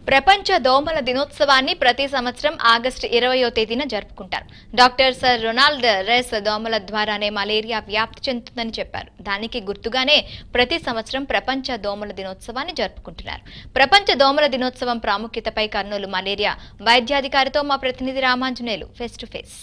ప్రపంచ దోమల దినోత్సవాన్ని ప్రతి సంవత్సరం ఆగస్టు ఇరవయో తేదీన జరుపుకుంటారు డాక్టర్ సర్ రొనాల్డ్ రెస్ దోమల ద్వారానే మలేరియా వ్యాప్తి చెందుతుందని చెప్పారు దానికి గుర్తుగానే ప్రతి సంవత్సరం ప్రపంచ దోమల దినోత్సవాన్ని జరుపుకుంటున్నారు ప్రపంచ దోమల దినోత్సవం ప్రాముఖ్యతపై కర్నూలు మలేరియా వైద్యాధికారితో మా ప్రతినిధి Ramanjaneyulu face to face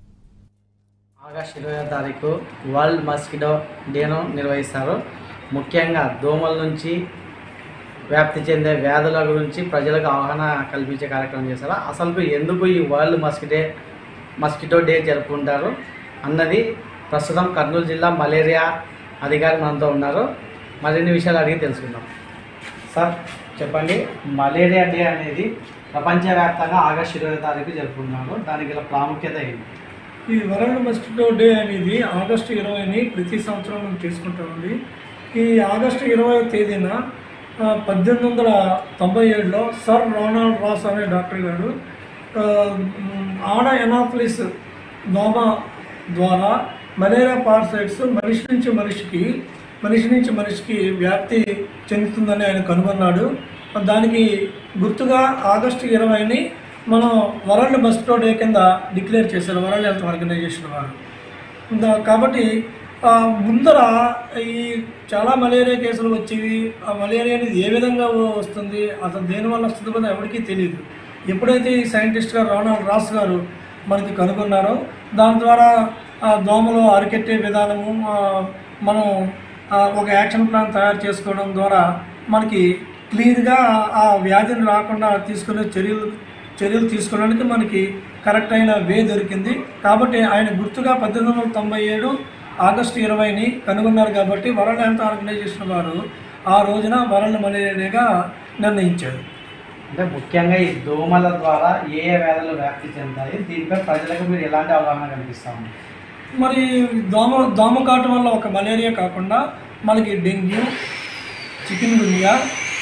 August ఇరవై తారీఖు వరల్డ్ మస్కిటో డేను నిర్వహిస్తారు ముఖ్యంగా దోమల నుంచి వ్యాప్తి చెందే వ్యాధుల గురించి ప్రజలకు అవగాహన కల్పించే కార్యక్రమం చేస్తారు అసలు ఎందుకు ఈ వరల్డ్ మస్కిటే మస్కిటో డే జరుపుకుంటారు అన్నది ప్రస్తుతం కర్నూలు జిల్లా మలేరియా అధికారి మనతో ఉన్నారు మరిన్ని విషయాలు అడిగి తెలుసుకుందాం సార్ చెప్పండి మలేరియా డే అనేది ప్రపంచవ్యాప్తంగా ఆగస్ట్ ఇరవై తారీఖు జరుపుకుంటున్నారు దానికి గల ప్రాముఖ్యత ఏంటి ఈ వరల్డ్ మస్కిటో డే అనేది ఆగస్టు ఇరవైని ప్రతి సంవత్సరం మనం చేసుకుంటామండి ఈ ఆగస్టు ఇరవై తేదీన ఆ, పద్దెనిమిది వందల తొంభై ఏడులో సర్ రోనాల్డ్ రాస్ అనే డాక్టర్ గారు ఆ, మ్, ఆడ ఎనాఫ్లిస్ దోమ ద్వారా మలేరియా పార్సైట్స్ మనిషి నుంచి మనిషికి మనిషి నుంచి మనిషికి వ్యాప్తి చెందుతుందని ఆయన కనుగొన్నాడు దానికి గుర్తుగా ఆగస్టు ఇరవైని మనం వరల్డ్ మస్కిటో డే కింద డిక్లేర్ చేశారు వరల్డ్ హెల్త్ ఆర్గనైజేషన్ వారు దా- కాబట్టి ఆ, ముందర ఈ చాలా మలేరియా కేసులు వచ్చేవి ఆ మలేరియా అనేది ఏ విధంగా వస్తుంది అసలు దేనివల్ల వస్తుంది కూడా ఎవరికీ తెలియదు ఎప్పుడైతే ఈ సైంటిస్ట్ గారు రోనాల్డ్ రాస్ గారు మనకి కనుగొన్నారో దాని ద్వారా ఆ దోమలు అరికెట్టే విధానము ఆ, మనం ఆ, ఒక యాక్షన్ ప్లాన్ తయారు చేసుకోవడం ద్వారా మనకి క్లియర్గా ఆ వ్యాధిని రాకుండా తీసుకునే చర్యలు చర్యలు తీసుకోవడానికి మనకి కరెక్ట్ అయిన వే దొరికింది కాబట్టి ఆయన గుర్తుగా పద్దెనిమిది వందల తొంభై ఏడు ఆగస్టు ఇరవైని కనుగొన్నారు కాబట్టి వరల్డ్ హెల్త్ ఆర్గనైజేషన్ వారు ఆ రోజున వరల్డ్ మలేరియా డేగా నిర్ణయించారు అంటే ముఖ్యంగా ఈ దోమల ద్వారా ఏ ఏ వ్యాధులు వ్యాప్తి చెందుతాయి దీనిపై ప్రజలకు మీరు ఎలాంటి అవగాహన కల్పిస్తాము మరి దోమ దోమ కాటు వల్ల ఒక మలేరియా కాకుండా మనకి డెంగ్యూ చికెన్ గున్యా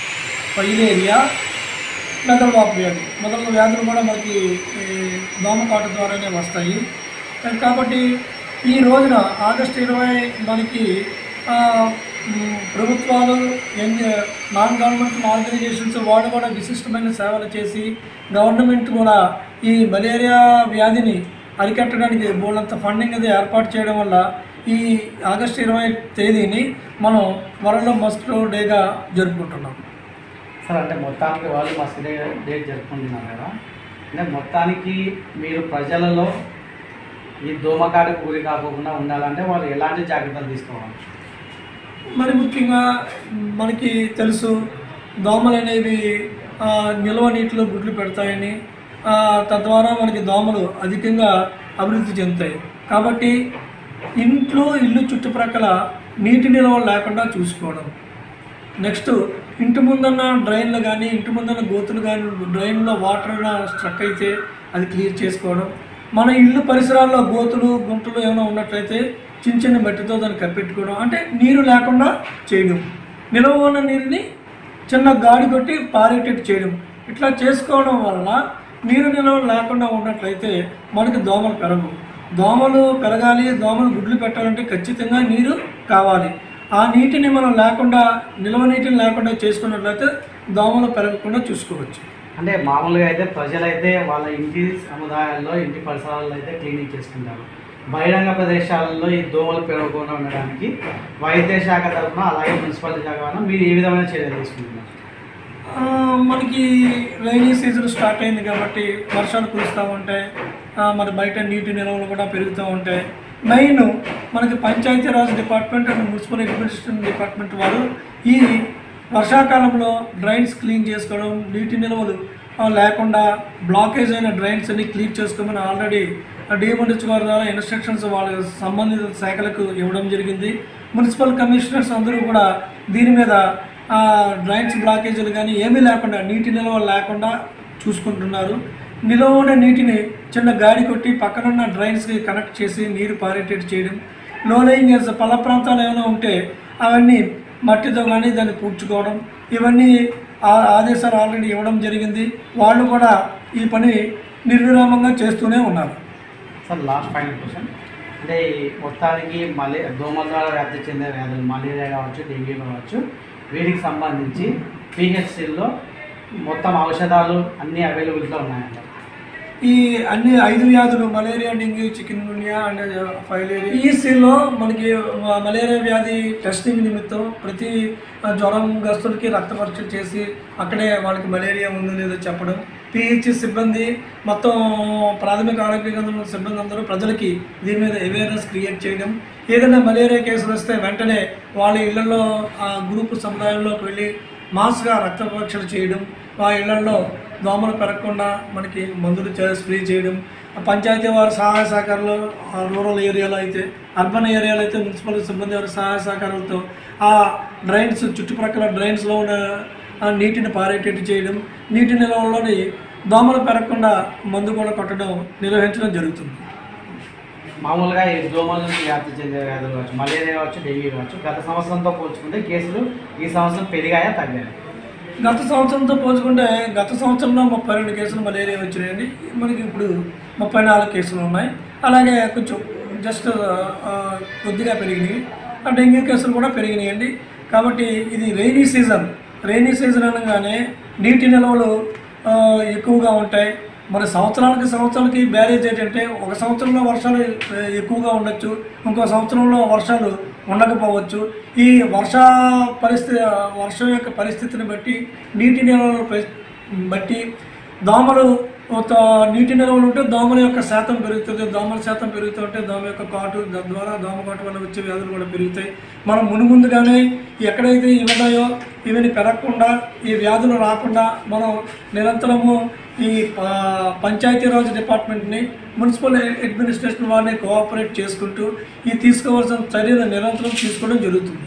ఫైలేరియా మెదడు వాపు వ్యాధి మొదలైన వ్యాధులు కూడా మనకి ఈ దోమ కాటు ద్వారానే వస్తాయి కాబట్టి ఈ రోజున ఆగస్టు ఇరవై మనకి ఆ, మ్, ప్రభుత్వాలు ఎన్ని నాన్ గవర్నమెంట్ ఆర్గనైజేషన్స్ వాళ్ళు కూడా విశిష్టమైన సేవలు చేసి గవర్నమెంట్ కూడా ఈ మలేరియా వ్యాధిని అరికట్టడానికి బోలంత ఫండింగ్ అది ఏర్పాటు చేయడం వల్ల ఈ ఆగస్టు ఇరవై తేదీని మనం వరల్డ్ మస్కిటో డేగా జరుపుకుంటున్నాం సార్ అంటే మొత్తానికి వాళ్ళు మస్తు డే డేట్ జరుపుకుంటున్నారు కదా అంటే మొత్తానికి మీరు ప్రజలలో ఈ దోమకాడికి గురి కాకుండా ఉండాలంటే వాళ్ళు ఎలాంటి జాగ్రత్తలు తీసుకోవాలి మరి ముఖ్యంగా మనకి తెలుసు దోమలు అనేవి ఆ, నిల్వ నీటిలో గుడ్లు పెడతాయని ఆ, తద్వారా మనకి దోమలు అధికంగా అభివృద్ధి చెందుతాయి కాబట్టి ఇంట్లో ఇల్లు చుట్టుప్రక్కల నీటి నిల్వ లేకుండా చూసుకోవడం నెక్స్ట్ ఇంటి ముందున్న డ్రైన్లు కానీ ఇంటి ముందున్న గోతులు కానీ డ్రైన్లో వాటర్ స్ట్రక్ అయితే అది క్లియర్ చేసుకోవడం మన ఇల్లు పరిసరాల్లో గోతులు గుంటలు ఏమైనా ఉన్నట్లయితే చిన్న చిన్న మట్టితో దాన్ని కప్పెట్టుకోవడం అంటే నీరు లేకుండా చేయడం నిల్వ ఉన్న నీరుని చిన్న గాడి కొట్టి పారేటట్టు చేయడం ఇట్లా చేసుకోవడం వల్ల నీరు నిల్వ లేకుండా ఉన్నట్లయితే మనకి దోమలు పెరగవు దోమలు పెరగాలి దోమలు గుడ్లు పెట్టాలంటే ఖచ్చితంగా నీరు కావాలి ఆ నీటిని మనం లేకుండా నిల్వ నీటిని లేకుండా చేసుకున్నట్లయితే దోమలు పెరగకుండా చూసుకోవచ్చు అంటే మామూలుగా అయితే ప్రజలైతే వాళ్ళ ఇంటి సముదాయాల్లో ఇంటి పరిసరాల్లో అయితే క్లీనింగ్ చేసుకుంటారు బహిరంగ ప్రదేశాలలో ఈ దోమలు పెరగకుండా ఉండడానికి వైద్య శాఖ తరఫున అలాగే మున్సిపాలిటీ శాఖ తరఫున మీరు ఏ విధమైన చర్యలు తీసుకుంటున్నారు ఆ, మనకి రైనీ సీజన్ స్టార్ట్ అయింది కాబట్టి వర్షాలు కురుస్తూ ఉంటాయి ఆ, మరి బయట నీటి నిల్వలు కూడా పెరుగుతూ ఉంటాయి మెయిన్ మనకి Panchayati Raj department and municipal administration department వారు ఈ వర్షాకాలంలో డ్రైన్స్ క్లీన్ చేసుకోవడం నీటి నిల్వలు ఆ, లేకుండా బ్లాకేజ్ అయిన డ్రైన్స్ అన్ని క్లీన్ చేసుకోమని ఆల్రెడీ డిఎంహెచ్ గారి ద్వారా ఇన్స్ట్రక్షన్స్ వాళ్ళ సంబంధిత శాఖలకు ఇవ్వడం జరిగింది మున్సిపల్ కమిషనర్స్ అందరూ కూడా దీని మీద ఆ, డ్రైన్స్ బ్లాకేజీలు కానీ ఏమీ లేకుండా నీటి నిల్వ లేకుండా చూసుకుంటున్నారు నిల్వ ఉన్న నీటిని చిన్న గాడి కొట్టి పక్కనున్న డ్రైన్స్కి కనెక్ట్ చేసి నీరు పారేటట్టు చేయడం లో లయింగ్ ఏరియాస్ పల్ల ప్రాంతాలు ఏమైనా ఉంటే అవన్నీ మట్టితో కానీ దాన్ని పూడ్చుకోవడం ఇవన్నీ ఆ- ఆదేశాలు ఆల్రెడీ ఇవ్వడం జరిగింది వాళ్ళు కూడా ఈ పని నిర్విరామంగా చేస్తూనే ఉన్నారు సార్ లాస్ట్ ఫైనల్ క్వశ్చన్ అంటే ఈ మొత్తానికి మలే దోమల ద్వారా వ్యాప్తి చెందే వ్యాధులు మలేరియా కావచ్చు డెంగ్యూ కావచ్చు వీటికి సంబంధించి పిహెచ్సిల్లో మొత్తం ఔషధాలు అన్నీ అవైలబిలిటీలో ఉన్నాయండి ఈ అన్ని ఐదు వ్యాధులు malaria dengue chikungunya and filaria ఈసీలో మనకి మ- మలేరియా వ్యాధి టెస్టింగ్ నిమిత్తం ప్రతి ఆ, జ్వరం గస్తులకి రక్త పరీక్ష చేసి అక్కడే వాళ్ళకి మలేరియా ఉందో లేదో చెప్పడం పిహెచ్ సిబ్బంది మొత్తం ప్రాథమిక ఆరోగ్య కేంద్రంలో సిబ్బంది అందరూ ప్రజలకి దీని మీద అవేర్నెస్ క్రియేట్ చేయడం ఏదైనా మలేరియా కేసులు వస్తే వెంటనే వాళ్ళ ఇళ్లలో ఆ గ్రూప్ సముదాయంలోకి వెళ్ళి మాస్గా రక్త పరీక్షలు చేయడం ఆ ఇళ్లలో దోమలు పెరగకుండా మనకి మందులు చే- స్ప్రే చేయడం ఆ పంచాయతీ వారి సహాయ సహకారాలు ఆ రూరల్ ఏరియాలో అయితే అర్బన్ ఏరియాలో అయితే మున్సిపల్ సిబ్బంది వారి సహాయ సహకారాలతో ఆ డ్రైన్స్ చుట్టుప్రక్కల డ్రైన్స్లో ఉన్న ఆ నీటిని పారేటట్టు చేయడం నీటి నిల్వల్లోని దోమలు పెరగకుండా మందు కూడా కొట్టడం నిర్వహించడం జరుగుతుంది మామూలుగా ఈ దోమల నుంచి వ్యాప్తి చెందే వ్యాధులు కావచ్చు మలేరియా కావచ్చు డెంగ్యూ కావచ్చు గత సంవత్సరంతో పోల్చుకుంటే కేసులు ఈ సంవత్సరం పెరిగాయా తగ్గాయా గత సంవత్సరంతో పోల్చుకుంటే గత సంవత్సరంలో ముప్పై రెండు కేసులు మలేరియా వచ్చినాయండి మనకి ఇప్పుడు ముప్పై నాలుగు కేసులు ఉన్నాయి అలాగే కొంచెం జస్ట్ ఆ, కొద్దిగా పెరిగినాయి ఆ డెంగ్యూ కేసులు కూడా పెరిగినాయండి కాబట్టి ఇది రైనీ సీజన్ రైనీ సీజన్ అనగానే నీటి నిల్వలు ఆ, ఎక్కువగా ఉంటాయి మరి సంవత్సరానికి సంవత్సరాలకి బ్యారేజ్ ఏంటంటే ఒక సంవత్సరంలో వర్షాలు ఆ, ఎక్కువగా ఉండొచ్చు ఇంకో సంవత్సరంలో వర్షాలు ఉండకపోవచ్చు ఈ వర్ష పరిస్థితి వర్షం యొక్క పరిస్థితిని బట్టి నీటి నిల్వలను పరి- బట్టి దోమలు ఒక నీటి నిల్వలు ఉంటే దోమల యొక్క శాతం పెరుగుతుంది దోమల శాతం పెరుగుతుంటే దోమ యొక్క కాటు దాని ద్వారా దోమ కాటు వల్ల వచ్చే వ్యాధులు కూడా పెరుగుతాయి మనం మునుముందుగానే ఎక్కడైతే ఇవి ఉన్నాయో ఇవన్నీ పెరగకుండా ఈ వ్యాధులు రాకుండా మనం నిరంతరము ఈ ప- పంచాయతీరాజ్ డిపార్ట్మెంట్ని మున్సిపల్ అడ్మినిస్ట్రేషన్ వారిని కోఆపరేట్ చేసుకుంటూ ఈ తీసుకోవాల్సిన చర్యలు నిరంతరం తీసుకోవడం జరుగుతుంది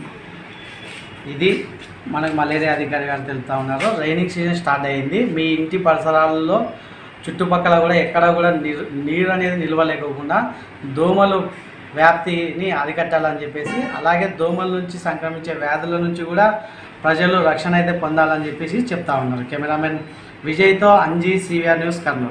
ఇది మనకు మలేరియా అధికారి గారు తెలుపుతా ఉన్నారు రైనింగ్ సీజన్ స్టార్ట్ అయ్యింది మీ ఇంటి పరిసరాల్లో చుట్టుపక్కల కూడా ఎక్కడ కూడా నీరు నీరు అనేది నిల్వలేకోకుండా దోమలు వ్యాప్తిని అరికట్టాలని చెప్పేసి అలాగే దోమల నుంచి సంక్రమించే వ్యాధుల నుంచి కూడా ప్రజలు రక్షణ అయితే పొందాలని చెప్పేసి చెప్తా ఉన్నారు కెమెరామెన్ విజయ్తో అంజీ సివిఆర్ న్యూస్ కర్నూలు